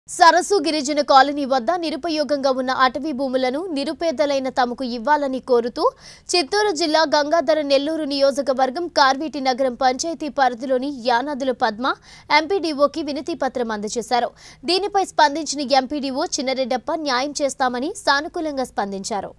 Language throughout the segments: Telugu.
సరస్సు గిరిజన కాలనీ వద్ద నిరుపయోగంగా ఉన్న అటవీ భూములను నిరుపేదలైన తమకు ఇవ్వాలని కోరుతూ చిత్తూరు జిల్లా గంగాధర నెల్లూరు నియోజకవర్గం కార్వీటి నగరం పంచాయతీ పరిధిలోని యానాదుల పద్మ ఎంపీడీఓకి వినతి పత్రం అందజేశారు దీనిపై స్పందించిన ఎంపీడీఓ చిన్నరెడ్డప్ప న్యాయం చేస్తామని సానుకూలంగా స్పందించారు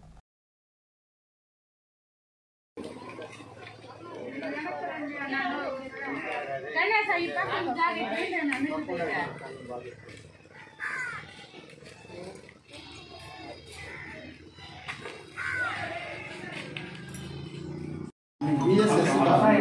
బిఎస్ఎస్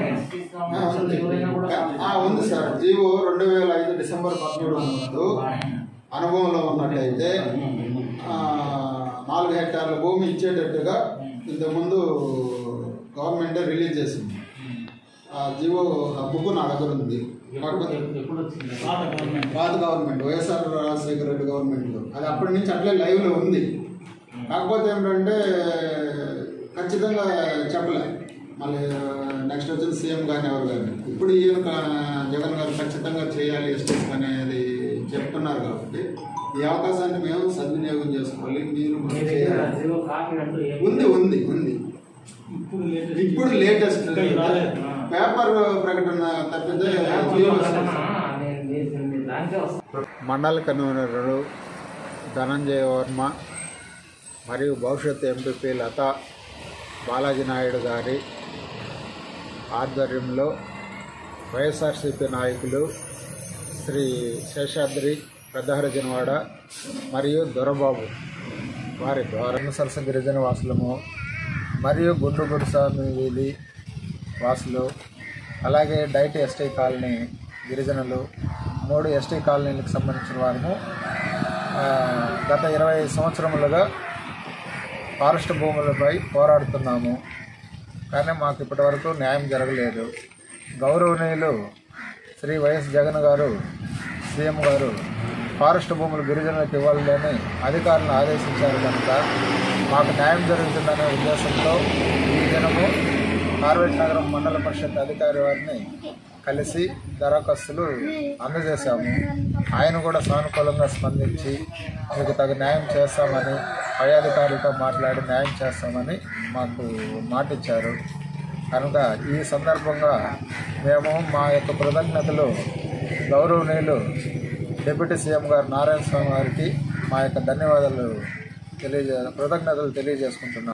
ఉంది సార్ జీవో రెండు వేల ఐదు డిసెంబర్ పదమూడు ముందు అనుభవంలో ఉన్నట్లయితే ఆ, నాలుగు హెక్టార్ల భూమి ఇచ్చేటట్టుగా ఇంతకుముందు గవర్నమెంటే రిలీజ్ చేసింది ఆ జీవో ఆ బుక్ నా దగ్గర ఉంది కాకపోతే పాత గవర్నమెంట్ వైఎస్ఆర్ రాజశేఖర రెడ్డి గవర్నమెంట్లో అది అప్పటి నుంచి అట్లే లైవ్లో ఉంది కాకపోతే ఏంటంటే ఖచ్చితంగా చెప్పలే మళ్ళీ నెక్స్ట్ వచ్చిన సీఎం కానీ ఎవరు కానీ ఇప్పుడు ఈయన కా- జగన్ గారు ఖచ్చితంగా చేయాలి ఎస్టేట్స్ అనేది చెప్తున్నారు కాబట్టి ఈ అవకాశాన్ని మేము సద్వినియోగం చేసుకోవాలి మీరు మాకు చేయాలి. ఉంది ఉంది ఉంది ఇప్పుడు లేటెస్ట్ పేపర్ ప్రకటన తప్పితే జీవో మండల కన్వీనరు ధనంజయ వర్మ మరియు భవిష్యత్ ఎంపీపీ లతా బాలాజీ నాయుడు గారి ఆధ్వర్యంలో వైఎస్ఆర్సీపీ నాయకులు శ్రీ శేషాద్రి పెద్దహరిజనవాడ మరియు దొరబాబు వారి ద్వారా సరస గిరిజన వాసులము మరియు గుండు గురుస్వామి వీధి వాసులు అలాగే డైట్ ఎస్టీ కాలనీ గిరిజనులు మూడు ఎస్టీ కాలనీలకు సంబంధించిన వారము ఆ, గత ఇరవై సంవత్సరములుగా ఫారెస్ట్ భూములపై పోరాడుతున్నాము కానీ మాకు ఇప్పటివరకు న్యాయం జరగలేదు గౌరవనీయులు శ్రీ వైఎస్ జగన్ గారు సీఎం గారు ఫారెస్ట్ భూములు గిరిజనులకు ఇవ్వాలని అధికారులను ఆదేశించారు కనుక మాకు న్యాయం జరుగుతుందనే ఉద్దేశంతో ఈ దినము కార్వేట్ నగరం మండల పరిషత్ అధికారి వారిని కలిసి దరఖాస్తులు అందజేశాము ఆయన కూడా సానుకూలంగా స్పందించి మీకు తగు న్యాయం చేస్తామని పై అధికారులతో మాట్లాడి న్యాయం చేస్తామని మాకు మాట ఇచ్చారు కనుక ఈ సందర్భంగా మేము మా యొక్క కృతజ్ఞతలు గౌరవనీయులు డిప్యూటీ సీఎం గారు నారాయణ స్వామి గారికి మా యొక్క ధన్యవాదాలు తెలియజే కృతజ్ఞతలు తెలియజేసుకుంటున్నాం